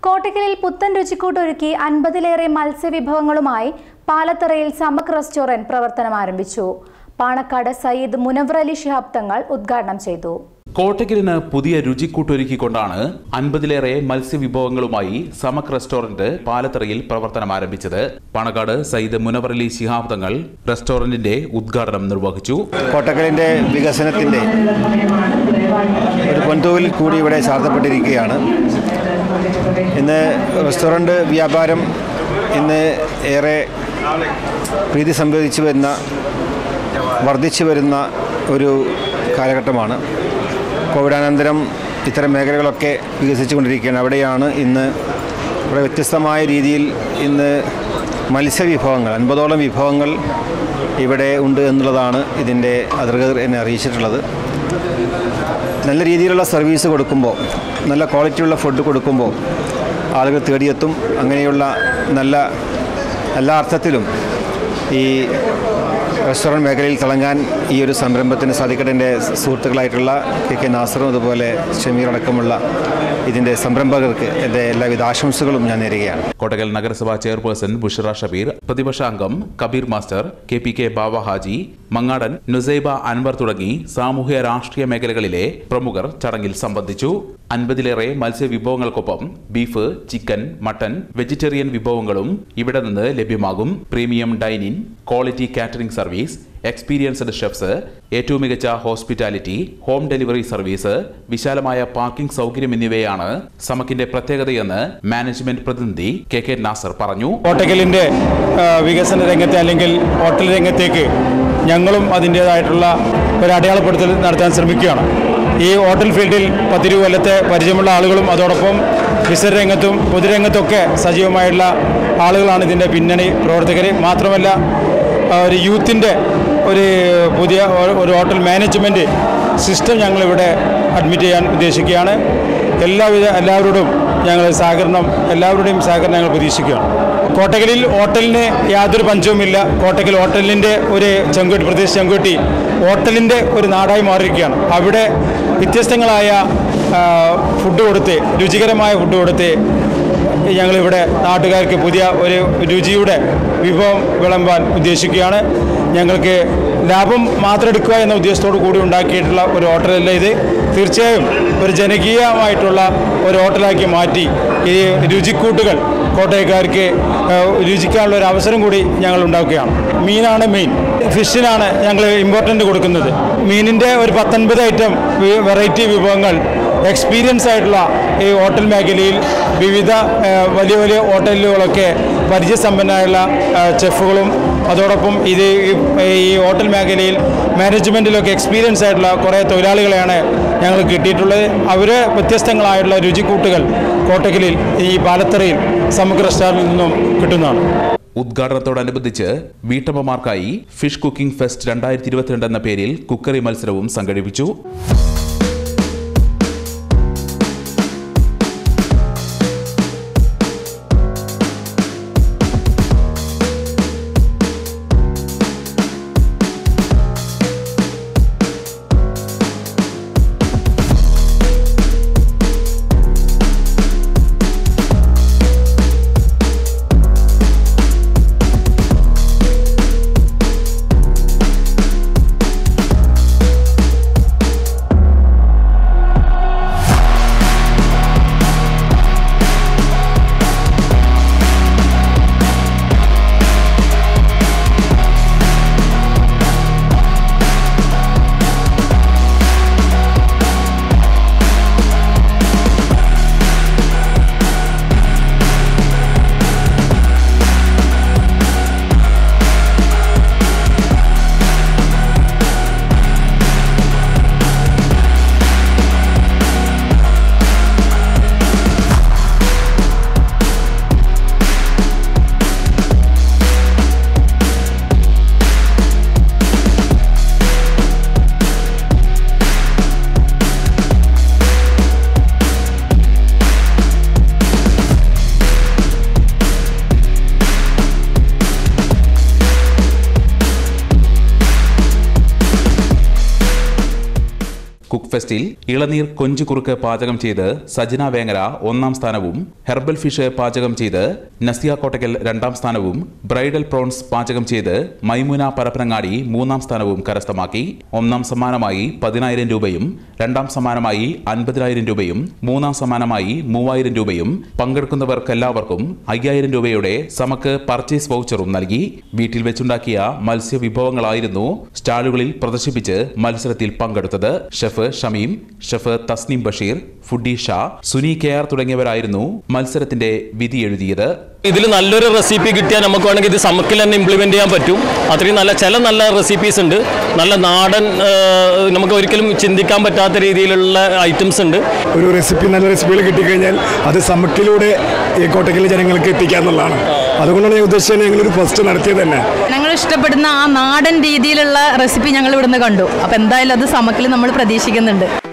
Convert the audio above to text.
കോട്ടക്കലിൽ പുത്തൻ രുചിക്കൂട്ടൊരുക്കി അൻപതിലേറെ മത്സ്യവിഭവങ്ങളുമായി പാലത്തറയിൽ സമക് റെസ്റ്റോറന്റ് പ്രവർത്തനം ആരംഭിച്ചു പാണക്കാട് സയ്യിദ് മുനവർ അലി ശിഹാബ് തങ്ങൾ ഉദ്ഘാടനം ചെയ്തു കോട്ടക്കലിന് പുതിയ രുചിക്കൂട്ടൊരുക്കിക്കൊണ്ടാണ് അൻപതിലേറെ മത്സ്യവിഭവങ്ങളുമായി സമക് റെസ്റ്റോറന്റ് പാലത്തറയിൽ പ്രവർത്തനം ആരംഭിച്ചത് പാണക്കാട് സയ്യിദ് മുനവർ അലി ശിഹാബ് തങ്ങൾ റെസ്റ്റോറന്റിന്റെ ഉദ്ഘാടനം നിർവഹിച്ചു കോട്ടക്കലിൻ്റെ വികസനത്തിൻ്റെ ഒരു പൊൻതൂവിൽ കൂടി ഇവിടെ ചാർത്തപ്പെട്ടിരിക്കുകയാണ് ഇന്ന് റെസ്റ്റോറൻറ്റ് വ്യാപാരം ഇന്ന് ഏറെ പ്രീതി സംഭവിച്ചു വരുന്ന വർദ്ധിച്ചു വരുന്ന ഒരു കാലഘട്ടമാണ് കോവിഡാനന്തരം ഇത്തരം മേഖലകളൊക്കെ വികസിച്ചുകൊണ്ടിരിക്കുകയാണ് അവിടെയാണ് ഇന്ന് ഇവിടെ വ്യത്യസ്തമായ രീതിയിൽ ഇന്ന് മത്സ്യവിഭവങ്ങൾ അൻപതോളം വിഭവങ്ങൾ ഇവിടെ ഉണ്ട് എന്നുള്ളതാണ് ഇതിൻ്റെ അധികൃതർ എന്നെ അറിയിച്ചിട്ടുള്ളത് നല്ല രീതിയിലുള്ള സർവീസ് കൊടുക്കുമ്പോൾ നല്ല ക്വാളിറ്റിയുള്ള ഫുഡ് കൊടുക്കുമ്പോൾ ആളുകൾ തേടിയെത്തും അങ്ങനെയുള്ള നല്ല എല്ലാ അർത്ഥത്തിലും ഈ റെസ്റ്റോറൻറ്റ് മേഖലയിൽ തിളങ്ങാൻ ഈ ഒരു സംരംഭത്തിന് സാധിക്കട്ടെ എൻ്റെ സുഹൃത്തുക്കളായിട്ടുള്ള കെ കെ നാസറും അതുപോലെ ഷമീർ അടക്കമുള്ള ഇതിൻ്റെ സംരംഭകർക്ക് എൻ്റെ എല്ലാവിധ ആശംസകളും ഞാൻ നേരുകയാണ് കോട്ടക്കൽ നഗരസഭാ ചെയർപേഴ്സൺ ബുഷറ ഷബീർ പ്രതിപക്ഷ അംഗം Kabeer master K P K Bava Haji Mangadan Nusaiba Anwar തുടങ്ങി സാമൂഹ്യ രാഷ്ട്രീയ മേഖലകളിലെ പ്രമുഖർ ചടങ്ങിൽ സംബന്ധിച്ചു അൻപതിലേറെ മത്സ്യവിഭവങ്ങൾക്കൊപ്പം ബീഫ് ചിക്കൻ മട്ടൻ വെജിറ്റേറിയൻ വിഭവങ്ങളും ഇവിടെ നിന്ന് ലഭ്യമാകും premium dining quality catering service experienced chefs ഏറ്റവും മികച്ച ഹോസ്പിറ്റാലിറ്റി ഹോം ഡെലിവറി സർവീസ് വിശാലമായ പാർക്കിംഗ് സൗകര്യം എന്നിവയാണ് സമക്കിന്റെ പ്രത്യേകതയെന്ന് മാനേജ്മെന്റ് പ്രതിനിധി കെ കെ നാസർ പറഞ്ഞു കോട്ടക്കലിൻ്റെ ആ, വികസന രംഗത്തെ അല്ലെങ്കിൽ ഹോട്ടൽ രംഗത്തേക്ക് ഞങ്ങളും അതിൻ്റേതായിട്ടുള്ള ഒരു അടയാളപ്പെടുത്തൽ നടത്താൻ ശ്രമിക്കുകയാണ് ഈ ഹോട്ടൽ ഫീൽഡിൽ പത്തിരു കൊല്ലത്തെ പരിചയമുള്ള ആളുകളും അതോടൊപ്പം ബിസിനസ് രംഗത്തും പൊതുരംഗത്തൊക്കെ സജീവമായുള്ള ആളുകളാണ് ഇതിൻ്റെ പിന്നണി പ്രവർത്തകർ മാത്രമല്ല ആ, ഒരു യൂത്തിൻ്റെ ഒരു പുതിയ ഒരു- ഒരു ഹോട്ടൽ മാനേജ്മെൻറ്റ് സിസ്റ്റം ഞങ്ങളിവിടെ അഡ്മിറ്റ് ചെയ്യാൻ ഉദ്ദേശിക്കുകയാണ് എല്ലാവിധ എല്ലാവരോടും ഞങ്ങൾ സഹകരണം എല്ലാവരുടെയും സഹകരണം ഞങ്ങൾ പ്രതീക്ഷിക്കുകയാണ് കോട്ടക്കലിൽ ഹോട്ടലിന് യാതൊരു പഞ്ചവുമില്ല കോട്ടക്കൽ ഹോട്ടലിൻ്റെ ഒരു ചെങ്കുട്ടി പ്രദേശ് ചെങ്കുട്ടി ഹോട്ടലിൻ്റെ ഒരു നാടായി മാറിയിരിക്കുകയാണ് അവിടെ വ്യത്യസ്തങ്ങളായ ആ, ഫുഡ് കൊടുത്ത് രുചികരമായ ഫുഡ് കൊടുത്ത് ഞങ്ങളിവിടെ നാട്ടുകാർക്ക് പുതിയ ഒരു രുചിയുടെ വിഭവം വിളമ്പാൻ ഉദ്ദേശിക്കുകയാണ് ഞങ്ങൾക്ക് ലാഭം മാത്രം എടുക്കുക എന്ന ഉദ്ദേശത്തോടു കൂടി ഉണ്ടാക്കിയിട്ടുള്ള ഒരു ഹോട്ടലല്ല ഇത് തീർച്ചയായും ഒരു ജനകീയമായിട്ടുള്ള ഒരു ഹോട്ടലാക്കി മാറ്റി ഈ രുചിക്കൂട്ടുകൾ കോട്ടയക്കാർക്ക് ഏഹ്, രുചിക്കാനുള്ള ഒരു അവസരം കൂടി ഞങ്ങൾ ഉണ്ടാക്കുകയാണ് മീനാണ് മെയിൻ ഫിഷിനാണ് ഞങ്ങൾ ഇമ്പോർട്ടൻ്റ് കൊടുക്കുന്നത് മീനിൻ്റെ ഒരു പത്തൊൻപത് ഐറ്റം വെറൈറ്റി വിഭവങ്ങൾ എക്സ്പീരിയൻസ് ആയിട്ടുള്ള ഈ ഹോട്ടൽ മേഖലയിൽ വിവിധ ഏഹ്, വലിയ വലിയ ഹോട്ടലുകളൊക്കെ പരിചയസമ്പന്നമായുള്ള ഏഹ്, ചെഫുകളും അതോടൊപ്പം ഇത് ഈ- ഈ ഹോട്ടൽ മേഖലയിൽ മാനേജ്മെൻറ്റിലൊക്കെ എക്സ്പീരിയൻസ് ആയിട്ടുള്ള കുറേ തൊഴിലാളികളെയാണ് ഞങ്ങൾ കിട്ടിയിട്ടുള്ളത് അവർ വ്യത്യസ്തങ്ങളായിട്ടുള്ള രുചിക്കൂട്ടുകൾ കോട്ടക്കലിൽ ഈ പാലത്തറയിൽ സമഗ്ര റെസ്റ്റോറൻറ്റിൽ നിന്നും കിട്ടുന്നതാണ് ഉദ്ഘാടനത്തോടനുബന്ധിച്ച് വീട്ടമ്മമാർക്കായി ഫിഷ് കുക്കിംഗ് ഫെസ്റ്റ് രണ്ടായിരത്തി ഇരുപത്തിരണ്ട് എന്ന പേരിൽ കുക്കറി മത്സരവും സംഘടിപ്പിച്ചു ഫെസ്റ്റിൽ ഇളനീർ കൊഞ്ചുകുറുക്ക് പാചകം ചെയ്ത് സജന വേങ്ങര ഒന്നാം സ്ഥാനവും ഹെർബൽ ഫിഷ് പാചകം ചെയ്ത് നസിയ കോട്ടക്കൽ രണ്ടാം സ്ഥാനവും ബ്രൈഡൽ പ്രോൺസ് പാചകം ചെയ്ത് മൈമുന പരപ്പനങ്ങാടി മൂന്നാം സ്ഥാനവും കരസ്ഥമാക്കി ഒന്നാം സമ്മാനമായി പതിനായിരം രൂപയും രണ്ടാം സമ്മാനമായി അൻപതിനായിരം രൂപയും മൂന്നാം സമ്മാനമായി മൂവായിരം രൂപയും പങ്കെടുക്കുന്നവർക്കെല്ലാവർക്കും അയ്യായിരം രൂപയുടെ സമക്ക് പർച്ചേസ് വൗച്ചറും നൽകി വീട്ടിൽ വെച്ചുണ്ടാക്കിയ മത്സ്യവിഭവങ്ങളായിരുന്നു സ്റ്റാളുകളിൽ പ്രദർശിപ്പിച്ച് മത്സരത്തിൽ പങ്കെടുത്തത് chef Shameem chef Thasneem Basheer foodie Sha Suni K R തുടങ്ങിയവരായിരുന്നു മത്സരത്തിന്റെ വിധി എഴുതിയത് ഇതിൽ നല്ലൊരു റെസിപ്പി കിട്ടിയാൽ നമുക്ക് വേണമെങ്കിൽ ഇത് സമക്കിൽ തന്നെ ഇംപ്ലിമെൻ്റ് ചെയ്യാൻ പറ്റും അത്രയും നല്ല ചില നല്ല റെസിപ്പീസ് ഉണ്ട് നല്ല നാടൻ ആ, നമുക്ക് ഒരിക്കലും ചിന്തിക്കാൻ പറ്റാത്ത രീതിയിലുള്ള ഐറ്റംസ് ഉണ്ട് ഒരു റെസിപ്പി നല്ല റെസിപ്പികൾ കിട്ടിക്കഴിഞ്ഞാൽ അത് സമക്കിലൂടെ ഈ കോട്ടക്കലിലെ ജനങ്ങൾക്ക് എത്തിക്കുക എന്നുള്ളതാണ് അതുകൊണ്ടാണ് ഞാൻ ഉദ്ദേശിച്ചത് ഞങ്ങളൊരു ഫസ്റ്റ് നടത്തിയത് തന്നെ ഞങ്ങൾ ഇഷ്ടപ്പെടുന്ന ആ നാടൻ രീതിയിലുള്ള റെസിപ്പി ഞങ്ങൾ ഇവിടുന്ന് കണ്ടു അപ്പോൾ എന്തായാലും അത് സമക്കിൽ നമ്മൾ പ്രതീക്ഷിക്കുന്നുണ്ട്